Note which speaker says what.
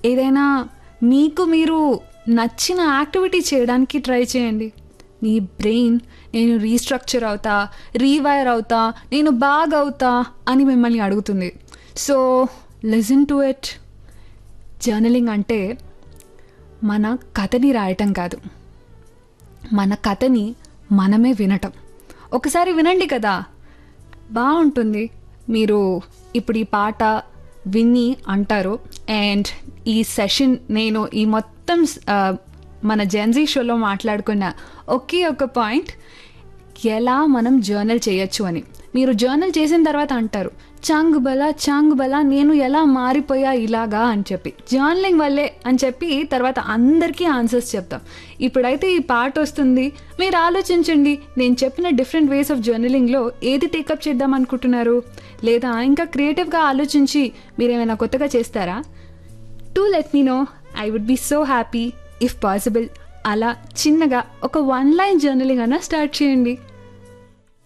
Speaker 1: ఏదైనా మీకు మీరు నచ్చిన యాక్టివిటీ చేయడానికి ట్రై చేయండి మీ బ్రెయిన్ నేను రీస్ట్రక్చర్ అవుతా రీవైర్ అవుతా నేను బాగా అవుతా అని మిమ్మల్ని అడుగుతుంది so listen to it journaling అంటే మన కథని రాయటం కాదు మన కథని మనమే వినటం ఒకసారి వినండి కదా బాగుంటుంది మీరు ఇప్పుడు ఈ పాట విని అంటారు అండ్ ఈ సెషన్ నేను ఈ మొత్తం ఆ, మన జెన్జీ షోలో మాట్లాడుకున్న ఒకే ఒక పాయింట్ ఎలా మనం జర్నల్ చేయొచ్చు అని మీరు జర్నల్ చేసిన తర్వాత అంటారు చాంగ్ బలా చాంగ్ బలా నేను ఎలా మారిపోయా ఇలాగా అని చెప్పి జర్నలింగ్ వల్లే అని చెప్పి తర్వాత అందరికీ ఆన్సర్స్ చెప్తాం ఇప్పుడైతే ఈ పాట వస్తుంది మీరు ఆలోచించండి నేను చెప్పిన డిఫరెంట్ వేస్ ఆఫ్ జర్నలింగ్లో ఏది టేకప్ చేద్దాం అనుకుంటున్నారు లేదా ఇంకా క్రియేటివ్గా ఆలోచించి మీరు ఏమైనా కొత్తగా చేస్తారా to let me know I would be so happy if possible అలా చిన్నగా ఒక వన్ లైన్ జర్నలింగ్ అన్నా స్టార్ట్ చేయండి